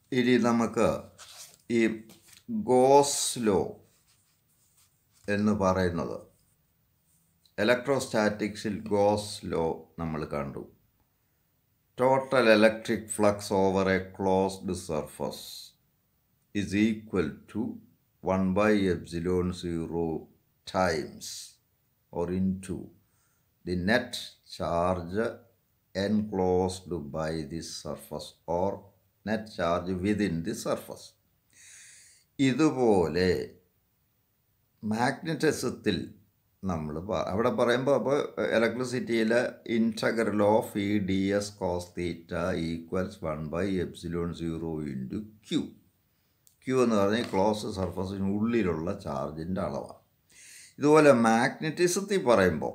ഇനി നമുക്ക് ഈ ഗോസ് ലോ എന്ന് പറയുന്നത് ഇലക്ട്രോസ്റ്റാറ്റിക്സിൽ ഗോസ് ലോ നമ്മൾ കണ്ടു total electric flux over a closed surface is equal to 1 by epsilon 0 times or into the net charge enclosed by this surface or net charge within the surface. ഇതുപോലെ മാഗ്നറ്റിസത്തിൽ നമ്മൾ അവിടെ പറയുമ്പോൾ അപ്പോൾ ഇലക്ട്രിസിറ്റിയിലെ integral of E D S cos theta equals one by epsilon zero into Q Q എന്ന് പറഞ്ഞാൽ close സർഫസിനുള്ളിലുള്ള ചാർജിൻ്റെ അളവാണ് ഇതുപോലെ മാഗ്നറ്റിസത്തിൽ പറയുമ്പോൾ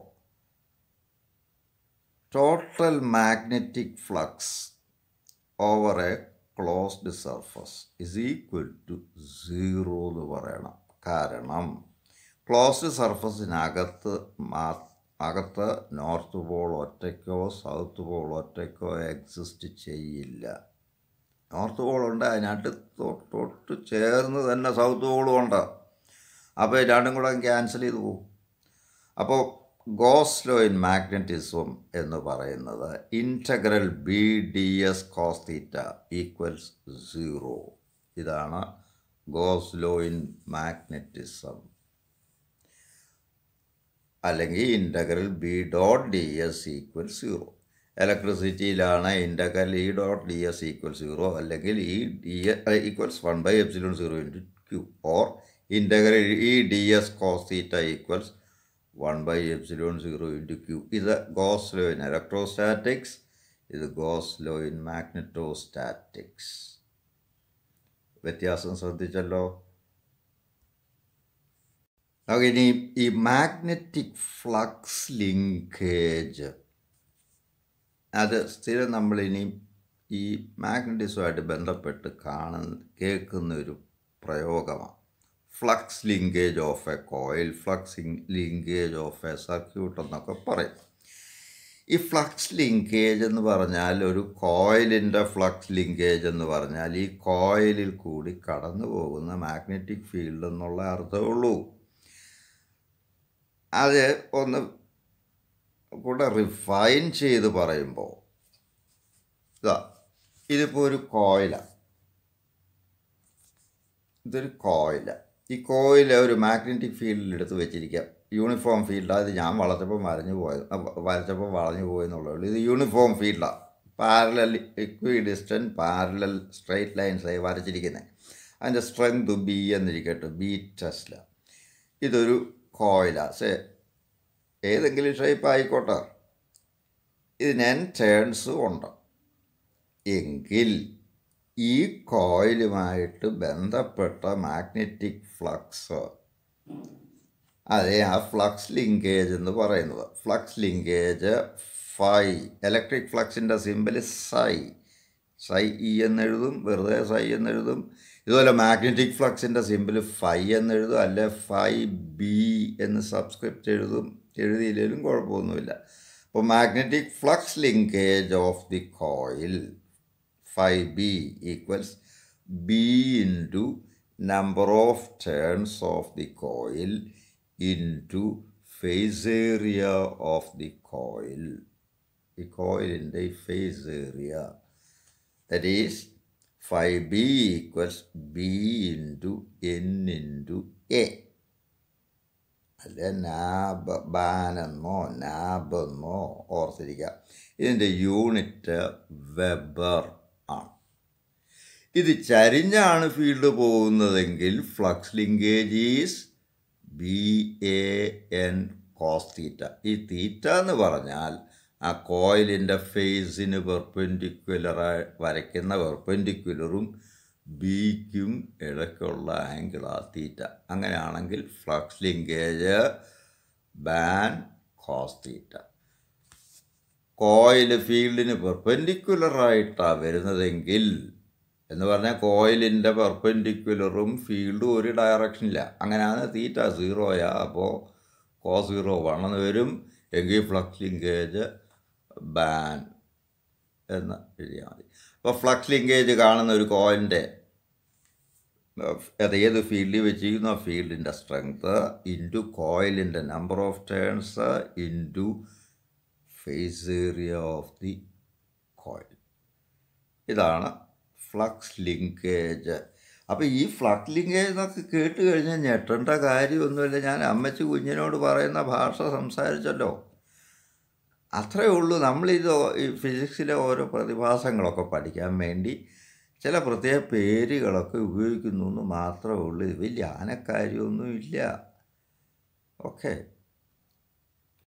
total magnetic flux over a closed surface is equal to zero എന്ന് പറയണം കാരണം ക്ലോസ്ഡ് സർഫസിനകത്ത് മാ അകത്ത് നോർത്ത് പോൾ ഒറ്റയ്ക്കോ സൗത്ത് പോൾ ഒറ്റയ്ക്കോ എക്സിസ്റ്റ് ചെയ്യില്ല നോർത്ത് പോളുണ്ട് അതിനകത്ത് തൊട്ട് തൊട്ട് ചേർന്ന് തന്നെ സൗത്ത് പോളും ഉണ്ട് അപ്പോൾ രണ്ടും കൂടെ ക്യാൻസൽ ചെയ്ത് പോകും അപ്പോൾ ഗോസ്ലോ ഇൻ മാഗ്നറ്റിസം എന്ന് പറയുന്നത് integral B D S cos theta equals zero ഇതാണ് ഗോസ്ലോ ഇൻ മാഗ്നറ്റിസം അല്ലെങ്കിൽ integral B dot D S equal zero ഇലക്ട്രിസിറ്റിയിലാണ് integral E dot D S equal zero അല്ലെങ്കിൽ E D equals one by epsilon zero into Q or integral E D S cos theta equals one by epsilon zero into Q ഇത് Gauss law in electrostatics ഇത് Gauss law in magnetostatics വ്യത്യാസം ശ്രദ്ധിച്ചല്ലോ നമുക്കിനി ഈ magnetic flux linkage അത് സ്ഥിരം നമ്മളിനി ഈ മാഗ്നറ്റിസമായിട്ട് ബന്ധപ്പെട്ട് കാണുന്ന കേൾക്കുന്ന ഒരു പ്രയോഗമാണ് flux linkage of a coil flux linkage of a circuit എന്നൊക്കെ പറയും ഈ ഫ്ലക്സ് ലിങ്കേജ് എന്ന് പറഞ്ഞാൽ ഒരു കോയിലിൻ്റെ ഫ്ലക്സ് ലിങ്കേജ് എന്ന് പറഞ്ഞാൽ ഈ കോയിലിൽ കൂടി കടന്നു പോകുന്ന മാഗ്നറ്റിക് ഫീൽഡ് എന്നുള്ള അർത്ഥമുള്ളൂ അത് ഒന്ന് കൂടെ റിഫൈൻ ചെയ്ത് പറയുമ്പോൾ ഇതാ ഇതിപ്പോൾ ഒരു കോയിലാണ് ഇതൊരു കോയിലാണ് ഈ കോയിൽ ഒരു മാഗ്നറ്റിക് ഫീൽഡിൽ എടുത്ത് വെച്ചിരിക്കാം യൂണിഫോം ഫീൽഡാണ് ഇത് ഞാൻ വളച്ചപ്പോൾ വരഞ്ഞു പോയത് വരച്ചപ്പോൾ വളഞ്ഞു പോയെന്നുള്ളൂ ഇത് യൂണിഫോം ഫീൽഡാണ് parallel equidistant parallel straight ലൈൻസായി വരച്ചിരിക്കുന്നത് അതിൻ്റെ സ്ട്രെങ്ത് ബി എന്നിരിക്കട്ടെ ബി ടെസ്ല ഇതൊരു കോയിലാണ് സേ ഏതെങ്കിലും ഷേപ്പ് ആയിക്കോട്ടെ ഇതിന് എൻ ടേൺസും ഉണ്ട് എങ്കിൽ ഈ കോയിലുമായിട്ട് ബന്ധപ്പെട്ട മാഗ്നറ്റിക് ഫ്ലക്സ് അതേ ആ ഫ്ലക്സ് ലിങ്കേജ് എന്ന് പറയുന്നത് ഫ്ലക്സ് ലിങ്കേജ് ഫൈ ഇലക്ട്രിക് ഫ്ലക്സിൻ്റെ സിമ്പിൾ സൈ സൈ ഇ എന്നെഴുതും വെറുതെ സൈ എന്നെഴുതും ഇതുപോലെ മാഗ്നറ്റിക് ഫ്ലക്സിൻ്റെ സിമ്പിൾ ഫൈ എന്നെഴുതും അല്ലെ ഫൈ ബി എന്ന് സബ്സ്ക്രിപ്റ്റ് എഴുതും എഴുതിയില്ലെങ്കിലും കുഴപ്പമൊന്നുമില്ല അപ്പോൾ magnetic flux linkage of the coil phi B equals B into number of turns of the coil into face area of the coil ഈ കോയിലിൻ്റെ ഈ face area that is phi B equals B into N into A അല്ലെ നാബ് ബാനെന്നോ നാബെന്നോ ഓർത്തിരിക്കുക ഇതിൻ്റെ unit weber ആണ് ഇത് ചരിഞ്ഞാണ് ഫീൽഡ് പോകുന്നതെങ്കിൽ flux linkage is B A N cos theta ഈ തീറ്റ എന്ന് പറഞ്ഞാൽ ആ കോയിലിൻ്റെ ഫേസിന് പെർപെൻഡിക്കുലറായി വരയ്ക്കുന്ന പെർപെൻഡിക്കുലറും ബിക്കും ഇടയ്ക്കുള്ള ആംഗിൾ ആ തീറ്റ അങ്ങനെയാണെങ്കിൽ flux linkage BAN cos theta coil ഫീൽഡിന് പെർപെൻഡിക്കുലറായിട്ടാണ് വരുന്നതെങ്കിൽ എന്ന് പറഞ്ഞാൽ കോയിലിൻ്റെ പെർപെൻഡിക്കുലറും ഫീൽഡും ഒരു ഡയറക്ഷനില്ല അങ്ങനെയാണ് തീറ്റ സീറോയാ അപ്പോൾ കോ സീറോ വണ്ണെന്ന് വരും എങ്കിൽ ഫ്ലക്സ് ലിങ്കേജ് ബാൻ എന്ന് എഴുതിയാൽ മതി അപ്പോൾ ഫ്ലക്സ് ലിങ്കേജ് കാണുന്ന ഒരു കോയിൻ്റെ അത് ഏത് ഫീൽഡിൽ വെച്ചിരിക്കുന്നു ആ ഫീൽഡിൻ്റെ സ്ട്രെങ്ത് ഇൻറ്റു കോയിലിൻ്റെ number of turns into face area of the coil ഇതാണ് ഫ്ലക്സ് ലിങ്കേജ് അപ്പോൾ ഈ ഫ്ലക്സ് ലിങ്കേജ് എന്നൊക്കെ കേട്ട് കഴിഞ്ഞാൽ ഞെട്ടേണ്ട കാര്യമൊന്നുമില്ല ഞാൻ അമ്മച്ചി കുഞ്ഞിനോട് പറയുന്ന ഭാഷ സംസാരിച്ചല്ലോ അത്രയേ ഉള്ളൂ നമ്മളിത് ഈ ഫിസിക്സിലെ ഓരോ പ്രതിഭാസങ്ങളൊക്കെ പഠിക്കാൻ വേണ്ടി ചില പ്രത്യേക പേരുകളൊക്കെ ഉപയോഗിക്കുന്നു എന്ന് മാത്രമേ ഉള്ളൂ ഇത് വലിയ ആനക്കാര്യമൊന്നും ഇല്ല ഓക്കെ